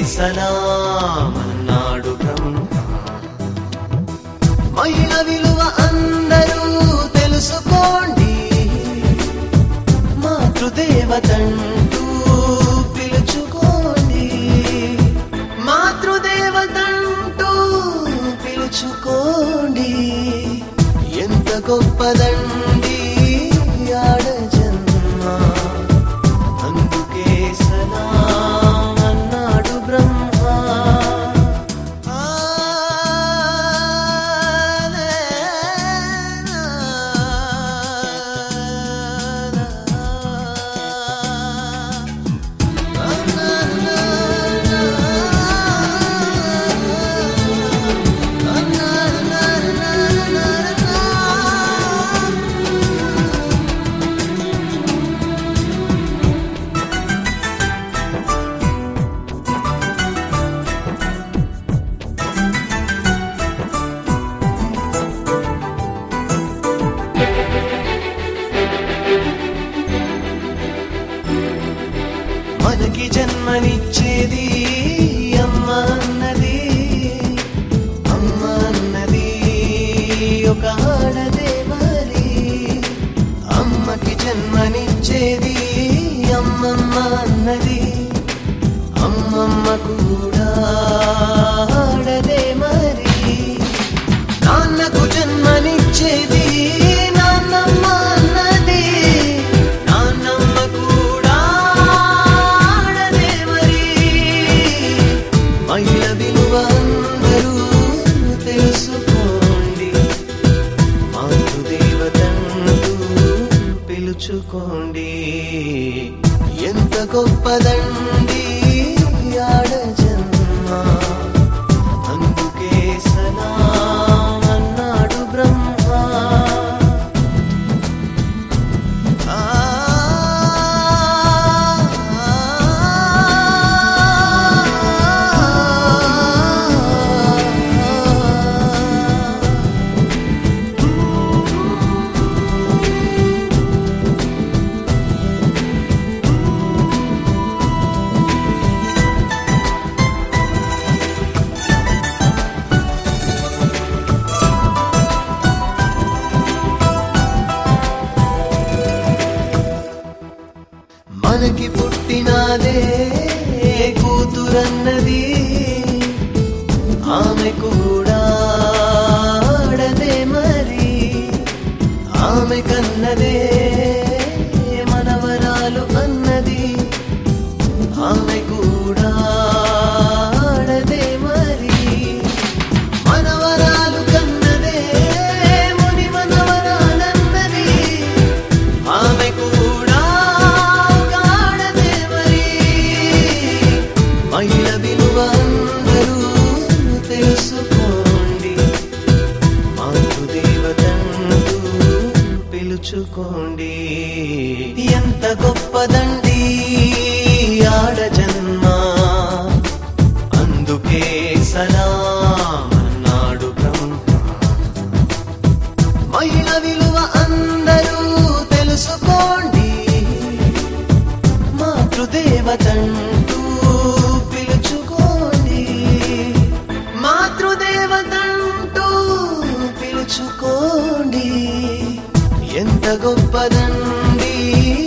సలామన్నాడు బ్రహ్మ మహిళ విలువ అందరూ తెలుసుకోండి మాతృదేవతంటూ పిలుచుకోండి మాతృదేవతంటూ పిలుచుకోండి ఎంత గొప్పదండి ఆడ జన్మ అందుకే సలాం అన్నాడు బ్రహ్మ ఆ మనకి జన్మనిచ్చేది అమ్మ అన్నది అమ్మ అన్నది ఒక ఆడదే మరి అమ్మకి జన్మనిచ్చేది అమ్మమ్మ అన్నది అమ్మమ్మ కూడా ఆడదే మరి నాన్నకు జన్మనిచ్చేది నాన్నమ్మ అన్నది నాన్నమ్మ కూడా ఆడదే మరి మహిళ విలువ అందరూ తెలుసుకోండి మాతృదేవతంటూ పిలుచుకోండి ఎంత గొప్పదండి ఆడ జన్మ అందుకే సలాం అన్నాడు బ్రహ్మ ఆ మనకి పుట్టినాదే కూతురన్నది ఆమె కూడా ఆడదే మరి ఆమె కన్నదే మనవరాలు అన్నది ఆమె కూడా ఆడదే మరి మనవరాలు కన్నదే ముని మనవరాలన్నది ఆమె కూడా గాఢదే మరి మహిళ విలువ అందరూ తెలుసుకోండి మాతృదేవతంటూ పిలుచుకోండి ఎంత గొప్పదండి ఆడ జన్మ అందుకే సలాం అన్నాడు బ్రహ్మ మహిళ విలువ అందరూ తెలుసుకోండి మాతృదేవతంటూ పిలుచుకోండి మాతృదేవతంటూ పిలుచుకోండి ఎంత గొప్పదండి